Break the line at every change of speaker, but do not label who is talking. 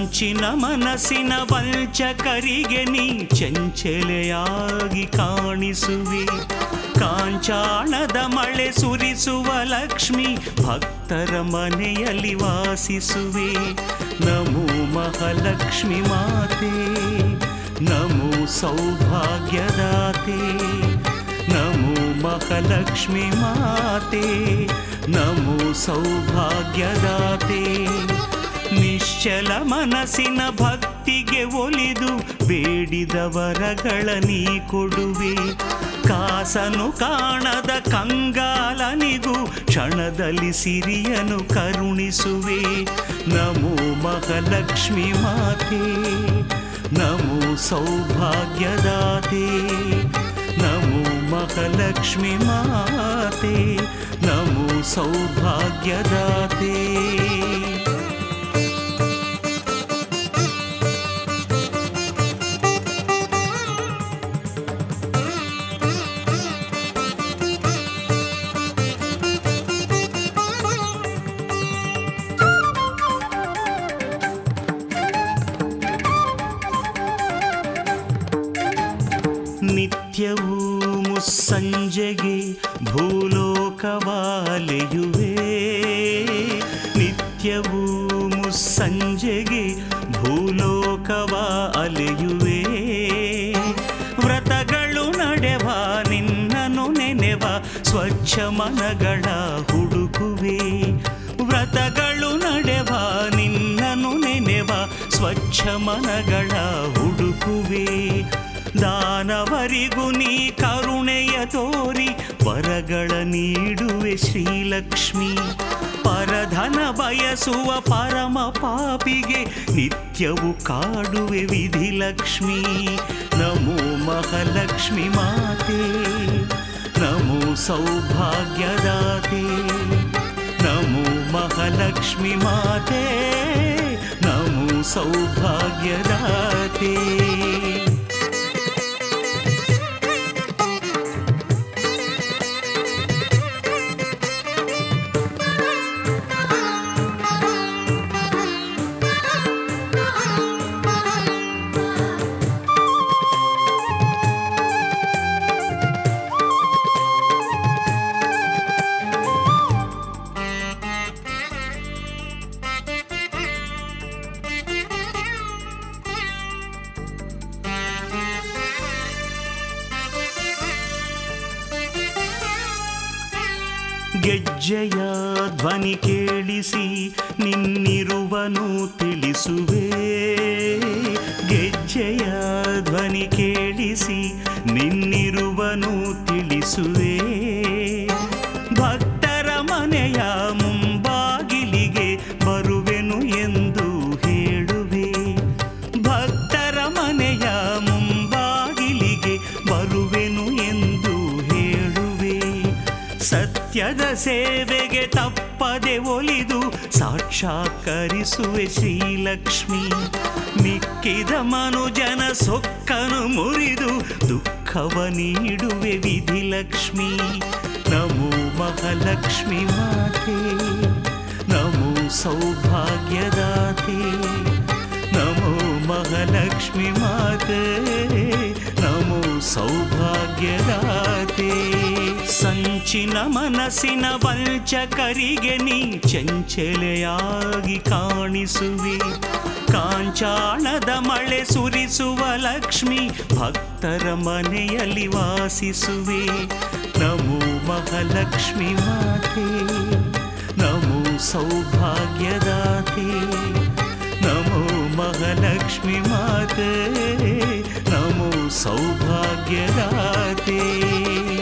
ಸಂಚಿನ ಮನಸ್ಸಿನ ವಂಚಕರಿಗೆ ನೀ ಚಂಚಲೆಯಾಗಿ ಕಾಣಿಸುವೆ ಕಾಂಚಾಣದ ಮಳೆ ಸುರಿಸುವ ಲಕ್ಷ್ಮಿ ಭಕ್ತರ ಮನೆಯಲ್ಲಿ ವಾಸಿಸುವೆ ನಮೋ ಮಹಾಲಕ್ಷ್ಮಿ ಮಾತೆ ನಮೋ ಸೌಭಾಗ್ಯದಾತೆ ನಮೋ ಮಹಾಲಕ್ಷ್ಮಿ ಮಾತೆ ನಮೋ ಸೌಭಾಗ್ಯದಾತೆ ನಿಶ್ಚಲ ಮನಸ್ಸಿನ ಭಕ್ತಿಗೆ ಒಲಿದು ಬೇಡಿದ ವರಗಳ ನೀ ಕೊಡುವೆ ಕಾಸನು ಕಾಣದ ಕಂಗಾಲನಿಗೂ ಕ್ಷಣದಲ್ಲಿ ಸಿರಿಯನು ಕರುಣಿಸುವೆ ನಮೋ ಮಹಾಲಕ್ಷ್ಮಿ ಮಾತೆ ನಮೋ ಸೌಭಾಗ್ಯದಾತೆ ನಮೋ ಮಹಾಲಕ್ಷ್ಮಿ ಮಾತೆ ನಮೋ ಸೌಭಾಗ್ಯದಾತೆ ನಿತ್ಯವೂ ಮುಸ್ಸಂಜೆಗೆ ಭೂಲೋಕವಾಲೆಯುವೆ ನಿತ್ಯವೂ ಮುಸ್ಸಂಜೆಗೆ ಭೂಲೋಕವ ಅಲೆಯುವೆ ವ್ರತಗಳು ನಡೆವ ನಿನ್ನನು ನೆನೆವ ಸ್ವಚ್ಛ ಮನಗಳ ಹುಡುಕುವೆ ವ್ರತಗಳು ನಡೆವ ನಿನ್ನನು ನೆನೆವ ಸ್ವಚ್ಛ ಮನಗಳ ಹುಡುಕುವೆ ದಾನವರಿಗೂ ನೀ ಕರುಣೆಯ ತೋರಿ ವರಗಳ ನೀಡುವೆ ಶ್ರೀಲಕ್ಷ್ಮಿ ಪರಧನ ಬಯಸುವ ಪರಮ ಪಾಪಿಗೆ ನಿತ್ಯವು ಕಾಡುವೆ ವಿಧಿಲಕ್ಷ್ಮಿ ನಮೋ ಮಹಾಲಕ್ಷ್ಮಿ ಮಾತೆ ನಮೋ ಸೌಭಾಗ್ಯದಾತೆ ನಮೋ ಮಹಾಲಕ್ಷ್ಮಿ ಮಾತೆ ನಮೋ ಸೌಭಾಗ್ಯದಾತೆ ಗೆಜ್ಜೆಯ ಧ್ವನಿ ಕೇಳಿಸಿ ನಿನ್ನಿರುವನು ತಿಳಿಸುವೆ ಗೆಜ್ಜೆಯ ಧ್ವನಿ ಕೇಳಿಸಿ ನಿನ್ನಿರುವನು ತಿಳಿಸುವೆ ಭಕ್ತರ ಮನೆಯ ಮುಂಬಾಗಿಲಿಗೆ ಬರುವೆನು ಎಂದು ಹೇಳುವೆ ಭಕ್ತರ ಮನೆಯ ಮುಂಬಾಗಿಲಿಗೆ ಬರುವೆನು ಎಂದು ಹೇಳುವೆ ಸತ್ಯದ ಸೇವೆಗೆ ತಪ್ಪದೆ ಒಲಿದು ಸಾಕ್ಷಾತ್ಕರಿಸುವೆ ಶ್ರೀಲಕ್ಷ್ಮಿ ಮಿಕ್ಕಿದ ಮನುಜನ ಸೊಕ್ಕನು ಮುರಿದು ದುಃಖವ ನೀಡುವೆ ವಿಧಿಲಕ್ಷ್ಮಿ ನಮೋ ಮಹಾಲಕ್ಷ್ಮಿ ಮಾತೆ ನಮೋ ಸೌಭಾಗ್ಯದಾತೆ ನಮೋ ಮಹಾಲಕ್ಷ್ಮಿ ಮಾತೆ ನಮೋ ಸೌಭಾಗ್ಯದಾತೆ ಸಂಚಿನ ಮನಸ್ಸಿನ ವಂಚಕರಿಗೆ ನೀ ಚಂಚಲೆಯಾಗಿ ಕಾಣಿಸುವೆ ಕಾಂಚಾಣದ ಮಳೆ ಸುರಿಸುವ ಲಕ್ಷ್ಮಿ ಭಕ್ತರ ಮನೆಯಲ್ಲಿ ವಾಸಿಸುವೆ ನಮೋ ಮಹಾಲಕ್ಷ್ಮಿ ಮಾತೆ ನಮೋ ಸೌಭಾಗ್ಯದಾತೆ ನಮೋ ಮಹಾಲಕ್ಷ್ಮಿ ಮಾತೆ ನಮೋ ಸೌಭಾಗ್ಯದಾತೆ